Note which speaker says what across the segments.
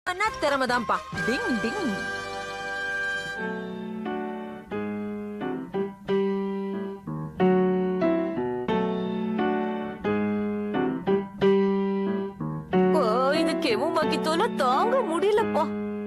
Speaker 1: அண்ணா திறமைதான்ப்பா டிங் டிங் ஓ இது கெமு மக்கி தோல தாங்க முடியலப்பா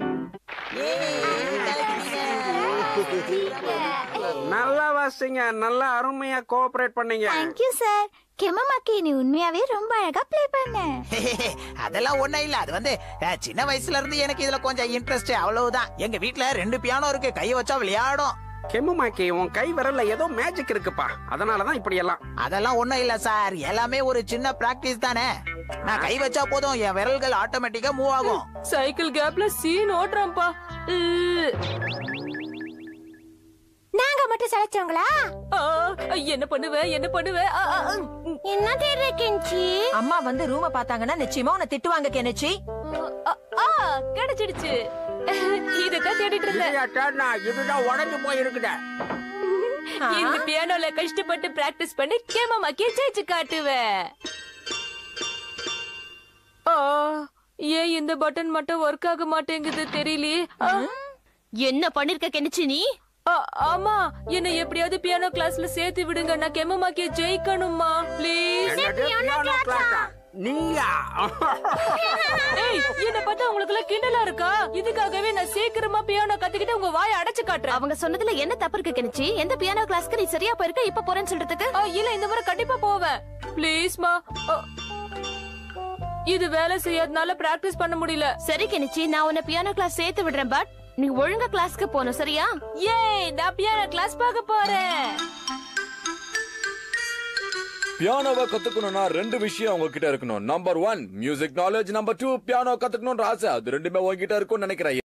Speaker 2: நல்லா வாசிங்க நல்லா அருமையா கோஆபரேட் பண்ணீங்க
Speaker 3: தேங்க்யூ சார் கெமமாக்கி நீ உண்மையாவே ரொம்ப அழகா ப்ளே பண்ண
Speaker 4: அதெல்லாம் ஒண்ணும் இல்ல அது வந்து அஹ், சின்ன வயசுல இருந்து எனக்கு இதுல கொஞ்சம் இன்ட்ரெஸ்ட் அவ்வளவுதான் எங்க வீட்ல ரெண்டு பியானோ இருக்கு கை வச்சா விளையாடும்
Speaker 2: கெம்முமாக்கி உன் கை விரல்ல ஏதோ மேஜிக் இருக்குப்பா அதனாலதான் இப்படி எல்லாம்
Speaker 4: அதெல்லாம் ஒண்ணும் இல்ல சார் எல்லாமே ஒரு சின்ன பிராக்டிஸ் தானே நான் கை வச்சா போதும் என் விரல்கள் ஆட்டோமேட்டிக்கா மூவ் ஆகும்
Speaker 1: சைக்கிள் கேப்ல சீன் ஓட்டுறான்ப்பா
Speaker 3: நாங்க மட்டும் சளைச்சவங்களா
Speaker 1: ஆ, என்ன பண்ணுவ என்ன பண்ணுவ ஆ, ஆ, ம்.
Speaker 3: என்ன தேடுற கெஞ்சி
Speaker 1: அம்மா வந்து ரூம பார்த்தாங்கன்னா நிச்சயமா உன்னை திட்டுவாங்க கெனச்சி கிடைச்சிடுச்சு இதத்தான் தேடிட்டு இருந்தேன்
Speaker 2: இல்லையா, டேட்னா, இதுதான் உடஞ்சு போயிருக்குதே
Speaker 1: இந்த பியானோல கஷ்டப்பட்டு பிராக்டிஸ் பண்ணி கேமமாக்கி ஜெயிச்சு காட்டுவேன் ஆ, ஏன் இந்த பட்டன் மட்டும் ஒர்க் ஆக மாட்டேங்குது தெரியலையே ஆ,
Speaker 5: என்ன பண்ணிருக்க கெனிச்சு நீ
Speaker 1: ஆ, ஆமா என்ன எப்படியாவது பியானோ கிளாஸ்ல சேர்த்து விடுங்க நான் கெமமாக்கிய ஜெயிக்கணுமா ப்ளீஸ்
Speaker 2: என்னது, piano class ஆ? நீயா
Speaker 1: ஏய் என்ன பார்த்தா உங்களுக்கு எல்லாம் கிண்டலா இருக்கா இதுக்காகவே நான் சீக்கிரமா பியானோ கத்துக்கிட்டு உங்க வாயை அடைச்சு காட்டுறேன்
Speaker 5: அவங்க சொன்னதுல என்ன தப்பு இருக்கு கெனிச்சு எந்த பியானோ கிளாஸ்க்கு நீ சரியா போயிருக்க இப்ப போறேன்னு சொல்றதுக்கு
Speaker 1: ஆ, இல்ல இந்த முறை கண்டிப்பா போவேன் ப்ளீஸ்மா இது வேலை செய்யாதனால பிராக்டிஸ் பண்ண முடியல
Speaker 5: சரி கெனிச்சு நான் உன்னை பியானோ கிளாஸ் சேர்த்து விடுறேன் பட் நீ ஒழுங்கா கிளாஸ்க்கு போகணும் சரியா
Speaker 1: ஏய் நான் பியானோ கிளாஸ் பார்க்க போறேன்
Speaker 6: பியானோவை கத்துக்கணும்னா ரெண்டு விஷயம் உங்ககிட்ட இருக்கணும் number one music knowledge number two piano கத்துக்கணும்ன்ற ஆசை அது ரெண்டுமே உங்ககிட்ட இருக்கும்னு நினைக்கிறேன்